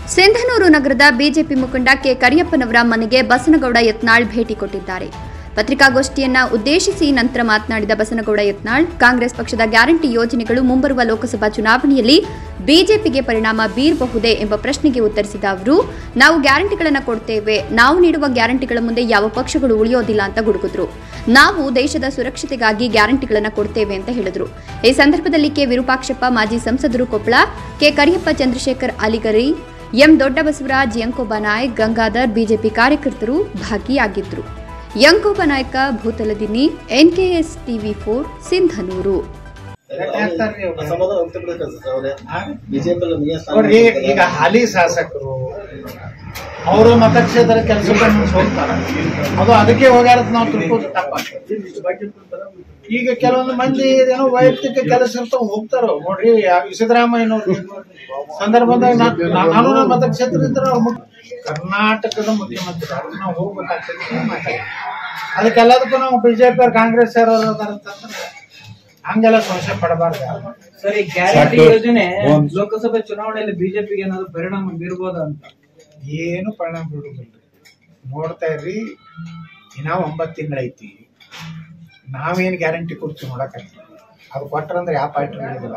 ಸಿಂಧನೂರು ನಗರದ ಬಿಜೆಪಿ ಮುಖಂಡ ಕೆ ಕರಿಯಪ್ಪನವರ ಮನೆಗೆ ಬಸನಗೌಡ ಯತ್ನಾಳ್ ಭೇಟಿ ಕೊಟ್ಟಿದ್ದಾರೆ ಪತ್ರಿಕಾಗೋಷ್ಠಿಯನ್ನ ಉದ್ದೇಶಿಸಿ ನಂತರ ಮಾತನಾಡಿದ ಬಸನಗೌಡ ಯತ್ನಾಳ್ ಕಾಂಗ್ರೆಸ್ ಪಕ್ಷದ ಗ್ಯಾರಂಟಿ ಯೋಜನೆಗಳು ಮುಂಬರುವ ಲೋಕಸಭಾ ಚುನಾವಣೆಯಲ್ಲಿ ಬಿಜೆಪಿಗೆ ಪರಿಣಾಮ ಬೀರಬಹುದೇ ಎಂಬ ಪ್ರಶ್ನೆಗೆ ಉತ್ತರಿಸಿದ ಅವರು ನಾವು ಗ್ಯಾರಂಟಿಗಳನ್ನು ಕೊಡ್ತೇವೆ ನಾವು ನೀಡುವ ಗ್ಯಾರಂಟಿಗಳ ಮುಂದೆ ಯಾವ ಪಕ್ಷಗಳು ಉಳಿಯೋದಿಲ್ಲ ಅಂತ ಗುಡುಗಿದ್ರು ನಾವು ದೇಶದ ಸುರಕ್ಷತೆಗಾಗಿ ಗ್ಯಾರಂಟಿಗಳನ್ನು ಕೊಡ್ತೇವೆ ಅಂತ ಹೇಳಿದ್ರು ಈ ಸಂದರ್ಭದಲ್ಲಿ ಕೆ ವಿರೂಪಾಕ್ಷಪ್ಪ ಮಾಜಿ ಸಂಸದರು Koppal K Kariyappa Chandrashekhar Aligari M Doddabasavaraj Yankoba Nayak Gangadhar BJP ಕಾರ್ಯಕರ್ತರು ಭಾಗಿಯಾಗಿದ್ದರು Yankoba Nayaka Bhutaladinni NKS TV four Sindhanur ಅಸಮಾಧಾನ ವ್ಯಕ್ತಪಡಿಸ್ತಾರೆ ಸರ್ ಅವರೇ ಬಿಜೆಪಿ ನೋಡ್ರಿ ಈಗ ಹಾಲಿ ಶಾಸಕರು ಅವರು ಮತಕ್ಷೇತ್ರ ಕೆಲಸಕ್ಕೆ ಮುಂದೆ ಹೋಗ್ತಾರ ಅದು ಅದಕ್ಕೆ ಹೋಗ್ಯಾರ ಅಂತ ನಾವು ತಿಳ್ಕೋದು ತಪ್ಪಾಗ್ತದೆ ಈಗ ಕೆಲವೊಂದು ಮಂದಿ ಏನೋ ವೈಯಕ್ತಿಕ ಕೆಲಸ ಇರ್ತಾವ ಹೋಗ್ತಾರ ನೋಡ್ರಿ ಯಾ- ಸಿದ್ದರಾಮಯ್ಯನವ್ರು ಸಂದರ್ಭದಾಗ ನಾ- ನಾ- ನಾನು ನನ್ನ ಮತಕ್ಷೇತ್ರದಿಂದ ಅವ್ರು ಮುಖ್ಯ- ಕರ್ನಾಟಕದ ಮುಖ್ಯಮಂತ್ರಿ ಅವ್ರು ನಾವು ಹೋಗ್ಬೇಕಾಗ್ತದೆ ಮಾತಾಡಿ ಅದಕ್ಕೆಲ್ಲದಕ್ಕೂ ನಾವು ಬಿಜೆಪಿ ಅವ್ರು ಕಾಂಗ್ರೆಸ್ ಯಾರು ಅಂತಂದ್ರೆ ಹಂಗೆಲ್ಲ ಸಂಶಯ ಪಡಬಾರ್ದು ಸರ್ ಈ ಗ್ಯಾರಂಟಿ ಯೋಜನೆ ಲೋಕಸಭೆ ಚುನಾವಣೆಯಲ್ಲಿ ಬಿಜೆಪಿಗೆ ಏನಾದ್ರು ಪರಿಣಾಮ ಬೀರ್ಬೋದಾ ಅಂತ ಏನು ಪರಿಣಾಮ ಬೀಳುದಿಲ್ಲ ನೋಡ್ತಾ ಇರ್ರಿ ಇನ್ನ ಒಂಬತ್ತು ತಿಂಗಳೈತಿ ನಾವೇನ್ ಗ್ಯಾರಂಟಿ ಕೊಡ್ತೀವಿ ನೋಡಕ್ಕಾಗ್ತದೆ ಅದು ಕೊಟ್ರಂದ್ರೆ ಯಾವ ಪಾರ್ಟಿ ಹೇಳಿದಿಲ್ಲ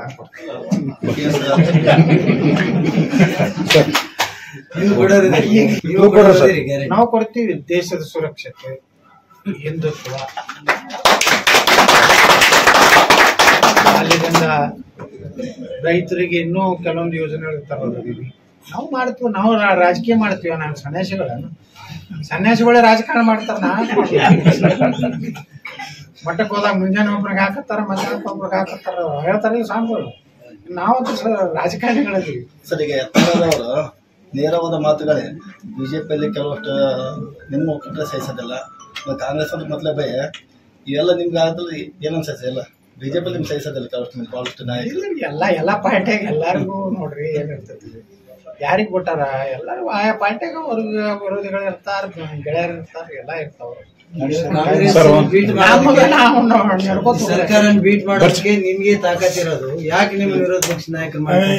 ನಾವು ಕೊಡ್ತೀವಿ ದೇಶದ ಸುರಕ್ಷತೆ ಹಿಂದುತ್ವ ಅಲ್ಲಿಂದ ರೈತರಿಗೆ ಇನ್ನೂ ಕೆಲವೊಂದು ಯೋಜನೆಗಳು ತರೋದಿವಿ ನಾವು ಮಾಡ್ತೀವಿ ನಾವು ರಾ- ರಾಜಕೀಯ ಮಾಡ್ತೀವಿ ನಾನು ಸನ್ಯಾಸಿಗಳನ್ನು ಸನ್ಯಾಸಿಗಳೇ ರಾಜಕಾರಣ ಮಾಡ್ತಾರ ನಾ ಮಠಕ್ಕೆ ಹೋದಾಗ ಮುಂಜಾನೆ ಒಬ್ರಿಗೆ ಹಾಕತ್ತಾರ ಮಧ್ಯಾಹ್ನಕ್ಕೆ ಒಬ್ರಿಗೆ ಹಾಕತ್ತಾರ ಹೇಳ್ತಾರೆ ಸ್ವಾಮಿಗಳು ನಾವಂತೂ ಸ- ರಾಜಕಾರಣಿಗಳಿದ್ದೀವಿ ಸರ್ ಈಗ ಯತ್ನಾಳರವರು ನೇರವಾದ ಮಾತುಗಳೇ ಬಿಜೆಪಿಯಲ್ಲಿ ಕೆಲವಷ್ಟು ನಿಮ್ಮ ಮುಖಂಡರೆ ಸಹಿಸೋದಿಲ್ಲ ಮತ್ತು ಕಾಂಗ್ರೆಸ್ ಅಂತ ಮೊದಲೇ ಇವೆಲ್ಲ ನಿಮ್ಗೆ ಆದ್ರೆ ಏನು ಅನ್ಸೈತೆ ಬಿಜೆಪಿ ನಿಮ್ಗೆ ಸಹಿಸೋದಿಲ್ಲ ಕೆಲವಷ್ಟು ಮಂದಿ ಭಾಳಷ್ಟು ನಾಯಕರು ಇಲ್ಲ, ಎಲ್ಲ ಎಲ್ಲ ಪಾರ್ಟಿಯಾಗ ಎಲ್ಲಾರಿಗೂ ನೋಡ್ರಿ ಏನಿರ್ತೈತಿ ಯಾರಿಗ್ ಕೊಟ್ಟಾರ ಎಲ್ಲರೂ ಆಯಾ ಪಾರ್ಟಿಯಾಗ ವರ್ಗ ವಿರೋಧಿಗಳು ಇರ್ತಾರ ಗೆಳೆಯರು ಇರ್ತಾರ ಎಲ್ಲ ಇರ್ತಾವ ಕಾಂಗ್ರೆಸ್ ಬೀಟ್ ನಮ್ಗೆ ನಾವು ನಡ್ಕೊತ ಹೋಗ್ಬೇಕು. ಸರ್ಕಾರ ಬೀಟ್ ಮಾಡೋದಕ್ಕೆ ನಿಮ್ಗೆ ತಾಕತ್ ಇರೋದು ಯಾಕೆ ನಿಮ್ಮ ವಿರೋಧ ಪಕ್ಷ ನಾಯಕರು ಮಾಡ್ತಾರೆ